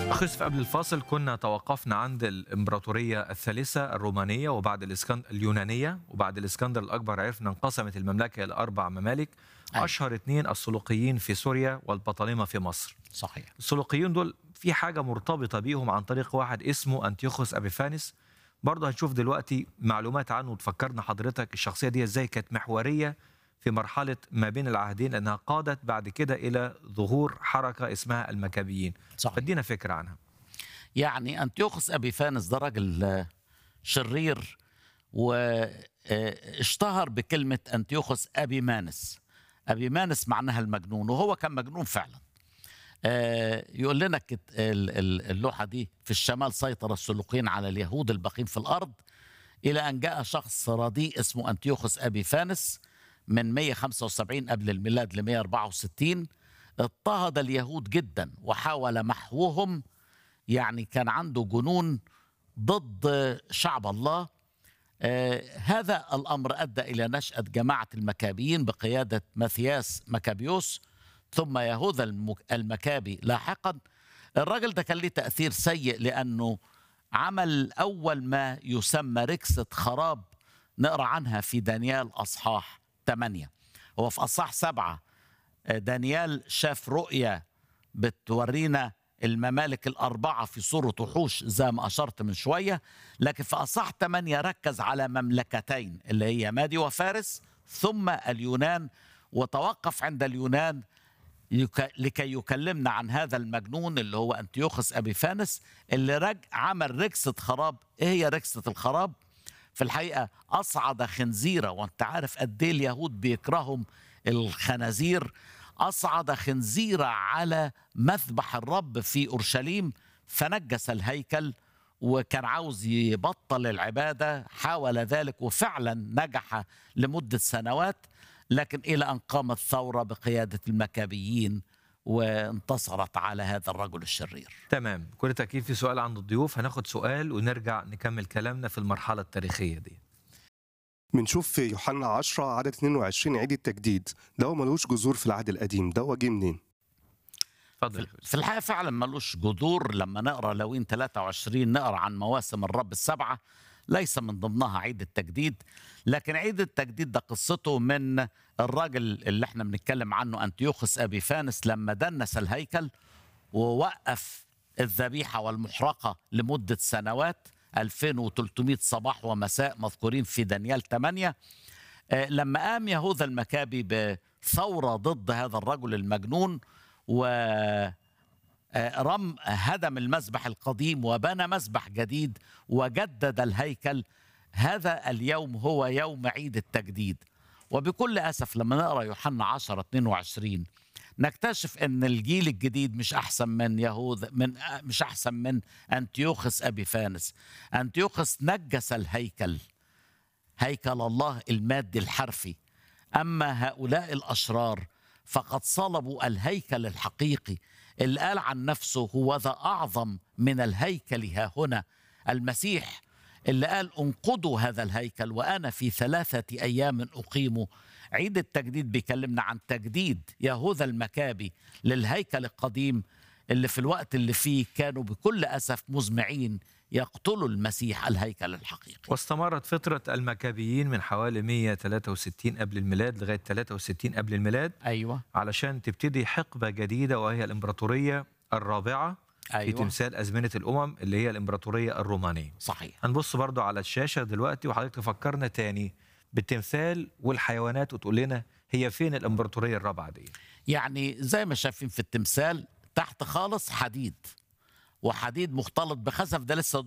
أخ يوسف قبل الفاصل كنا توقفنا عند الإمبراطورية الثالثة الرومانية وبعد الإسكن... اليونانية وبعد الإسكندر الأكبر عرفنا انقسمت المملكة إلى أربع ممالك أيوة. أشهر اثنين السلوقيين في سوريا والبطالمة في مصر صحيح السلوقيين دول في حاجة مرتبطة بيهم عن طريق واحد اسمه أنتيوخوس أبيفانس برضه هنشوف دلوقتي معلومات عنه وتفكرنا حضرتك الشخصية دي ازاي كانت محورية في مرحلة ما بين العهدين لأنها قادت بعد كده إلى ظهور حركة اسمها المكابيين صحيح فادينا فكرة عنها يعني أنتيوخوس أبيفانس ده راجل آه، شرير واشتهر بكلمة أنتيوخوس أبيمانس أبيمانس معناها المجنون وهو كان مجنون فعلا آه، يقول لنا الكت- ال- ال- اللوحة دي في الشمال سيطر السلوقيين على اليهود الباقين في الأرض إلى أن جاء شخص رديء اسمه أنتيوخوس أبيفانس من 175 قبل الميلاد ل 164 اضطهد اليهود جدا وحاول محوهم يعني كان عنده جنون ضد شعب الله آه هذا الأمر أدى إلى نشأة جماعة المكابيين بقيادة ماثياس مكابيوس ثم يهوذا المك- المكابي لاحقا الراجل ده كان ليه تأثير سيء لأنه عمل أول ما يسمى ركسة خراب نقرأ عنها في دانيال أصحاح 8 هو في أصحاح سبعة آه، دانيال شاف رؤية بتورينا الممالك الأربعة في صورة وحوش زي ما أشرت من شوية لكن في أصح 8 ركز على مملكتين اللي هي مادي وفارس ثم اليونان وتوقف عند اليونان يك... لكي يكلمنا عن هذا المجنون اللي هو أنتيوخس أبيفانس اللي رج... عمل ركسة خراب إيه هي ركسة الخراب؟ في الحقيقة أصعد خنزيرة وأنت عارف قد إيه اليهود بيكرههم الخنازير أصعد خنزيرة على مذبح الرب في أورشليم فنجس الهيكل وكان عاوز يبطل العبادة حاول ذلك وفعلا نجح لمدة سنوات لكن إلى أن قامت ثورة بقيادة المكابيين وانتصرت على هذا الرجل الشرير تمام كل تأكيد في سؤال عند الضيوف هناخد سؤال ونرجع نكمل كلامنا في المرحلة التاريخية دي بنشوف في يوحنا 10 عدد 22 عيد التجديد ده هو ملوش جذور في العهد القديم ده هو جه منين؟ اتفضل في الحقيقة فعلا ملوش جذور لما نقرأ لوين 23 نقرأ عن مواسم الرب السبعة ليس من ضمنها عيد التجديد لكن عيد التجديد ده قصته من الراجل اللي احنا بنتكلم عنه أنتيوخس أبيفانس لما دنس الهيكل ووقف الذبيحة والمحرقة لمدة سنوات 2300 صباح ومساء مذكورين في دانيال 8 آه، لما قام يهوذا المكابي بثورة ضد هذا الرجل المجنون و آه، رم هدم المذبح القديم وبنى مذبح جديد وجدد الهيكل هذا اليوم هو يوم عيد التجديد وبكل أسف لما نقرأ يوحنا 10 22 نكتشف ان الجيل الجديد مش احسن من يهوذا من مش احسن من انتيوخس ابيفانس انتيوخس نجس الهيكل هيكل الله المادي الحرفي اما هؤلاء الاشرار فقد صلبوا الهيكل الحقيقي اللي قال عن نفسه هو ذا اعظم من الهيكل ها هنا المسيح اللي قال انقضوا هذا الهيكل وانا في ثلاثه ايام اقيمه عيد التجديد بيكلمنا عن تجديد يهوذا المكابي للهيكل القديم اللي في الوقت اللي فيه كانوا بكل اسف مزمعين يقتلوا المسيح الهيكل الحقيقي واستمرت فترة المكابيين من حوالي 163 قبل الميلاد لغاية 63 قبل الميلاد ايوه علشان تبتدي حقبة جديدة وهي الإمبراطورية الرابعة في ايوه تمثال أزمنة الأمم اللي هي الإمبراطورية الرومانية صحيح هنبص برضو على الشاشة دلوقتي وحضرتك تفكرنا تاني بالتمثال والحيوانات وتقول لنا هي فين الإمبراطورية الرابعة دي يعني زي ما شايفين في التمثال تحت خالص حديد وحديد مختلط بخزف ده لسه